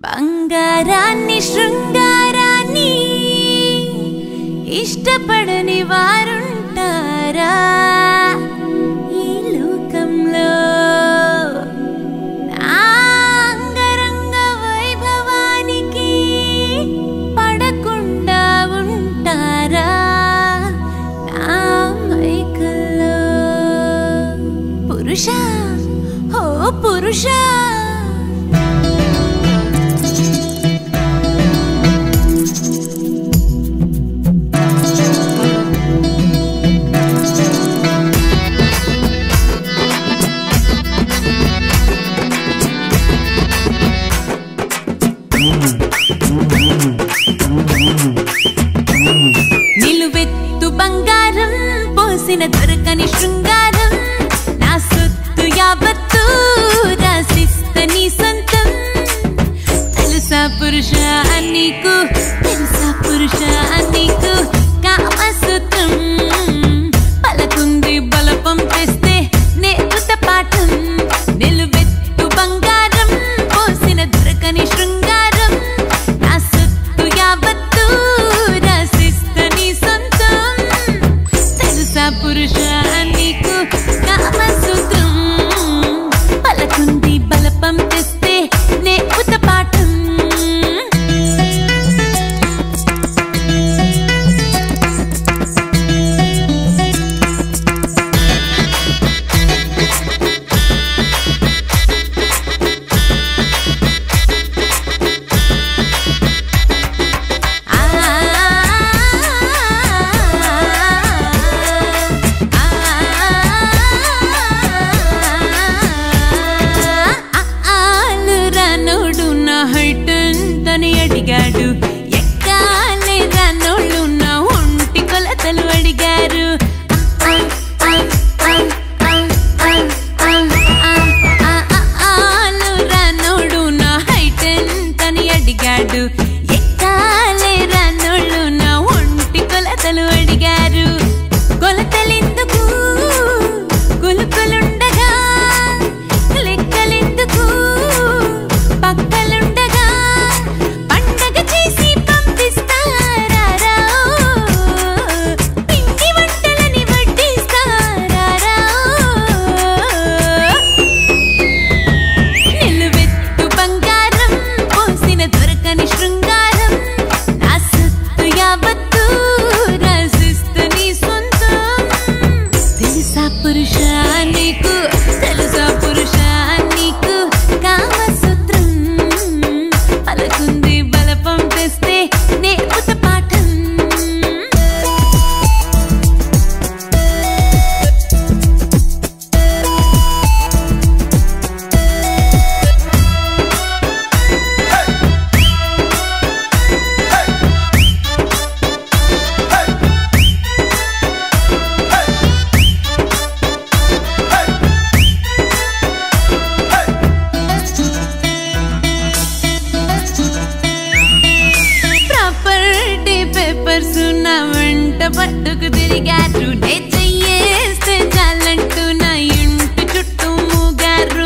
బంగారాన్ని శృంగారాన్ని ఇష్టపడని వారుంటారా ఈ లోకంలో నా అంగరంగ వైభవానికి పడకుండా ఉంటారా నా మైకల్లో పురుష ఓ పురుష నిలువెత్తు బంగారం పోసిన దొరకని శృంగారం నా సొత్తు యావత్తు రాసిస్త నీ సొంతం తెలుసా పురుష నీకు తెలుసా పురుష నీకు కామసూత్రం పలకుంది బలపం తెస్తే నేర్పుత పాఠం నిలువెత్తు బంగారం పోసిన దొరకని శృంగారం నా సొత్తు యావత్తు రాసిస్త నీ సొంతం తెలుసా పురుష నీకు కామసూత్రం పలకుంది బలపం తెస్తే నేర్పుత పాఠం రానోడు నా హైట్ ఎంతని అడిగాడు ఎక్కాలే రానోళ్ళు నా ఒంటి కొలతలు అడిగారు ఆలు రానోడు నా హైట్ ఎంతని అడిగాడు ఎక్కాలే రానోళ్ళు నా ఒంటి కొలతలు అడిగారు కొలతలెందుకు కొలుకలుండగా లెక్కలెందుకు పక్కలుండగా పండగ చేసి పంపిస్తారా పిండి వంటలని వడ్డిస్తారా నిలువెత్తు బంగారం పోసిన దొరకని శృంగారం నా సత్తు యావత్తు రాసిస్తు నీ సొంతం తెలుసా పురుష నీకు తెలుసా పురుష నీకు కామసూత్రం పలకుంది బలపం తెస్తే నేర్పుత పాఠం ప్రాపర్టీ పేపర్స్ నా వెంట పట్టుకు తిరిగారు నే చెయ్యేస్తే చాలంటూ నా ఇంటి చుట్టూ మూగారు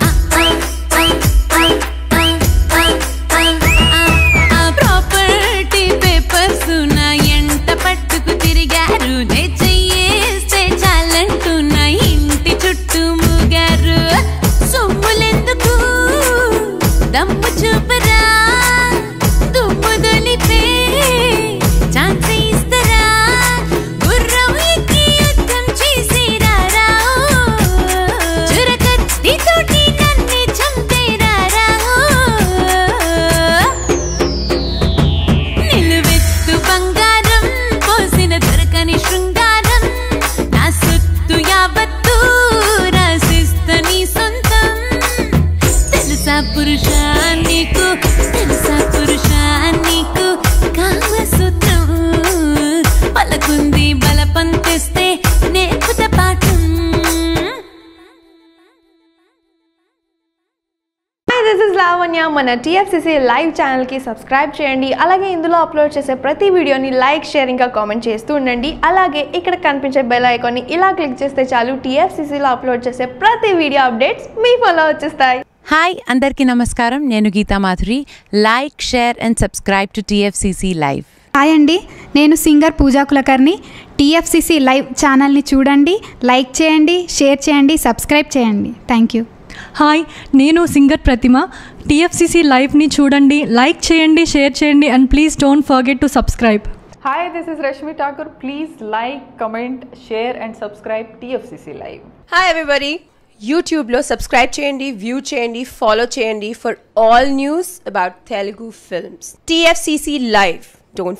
ప్రాపర్టీ పేపర్స్ నా ఎంట పట్టుకు తిరిగారు నే చెయ్యేస్తే చాలంటూ నా ఇంటి చుట్టూ మూగారు సొమ్ములెందుకు దమ్ము చూపరా దుమ్ము దొలిపే ఛాన్స్ ఇస్తారా గుర్రం ఎక్కి యుద్ధం చేసేరారా చురకత్తితోటి నన్ను చంపేరారా నిలువెత్తు బంగారం పోసిన దొరకని శృంగారం నా సొత్తు యావత్తు రాసిస్త నీ సొంతం తెలుసా పురుష నీకు తెలుసా పురుష నీకు కామసూత్రం పలకుంది బలపం తెస్తే నేర్పుత పాఠం హాయ్ దిస్ ఇస్ లావణ్య మన టీఎఫ్సిసి లైవ్ ఛానల్కి సబ్స్క్రైబ్ చేయండి అలాగే ఇందులో అప్లోడ్ చేసే ప్రతి వీడియోని లైక్ షేర్ ఇంకా కామెంట్ చేస్తూ ఉండండి అలాగే ఇక్కడ కనిపించే బెల్ ఐకాన్ని ఇలా క్లిక్ చేస్తే చాలు టీఎఫ్సిసిలో అప్లోడ్ చేసే ప్రతి వీడియో అప్డేట్స్ మీ ఫోన్లో వచ్చేస్తాయి హాయ్ అందరికీ నమస్కారం నేను Geetha Madhuri like share and subscribe to TFCC live hi అండి నేను singer Pooja Kulkarni TFCC live ఛానల్ని చూడండి లైక్ చేయండి షేర్ చేయండి సబ్స్క్రైబ్ చేయండి థ్యాంక్ యూ హాయ్ నేను సింగర్ ప్రతిమ టీఎఫ్సిసి లైవ్ని చూడండి లైక్ చేయండి షేర్ చేయండి and please don't forget to subscribe Hi, this is Rashmi Thakur. Please like, comment, share, and subscribe TFCC Live. Hi everybody యూట్యూబ్లో subscribe చేయండి view చేయండి follow చేయండి for all news about Telugu films TFCC live don't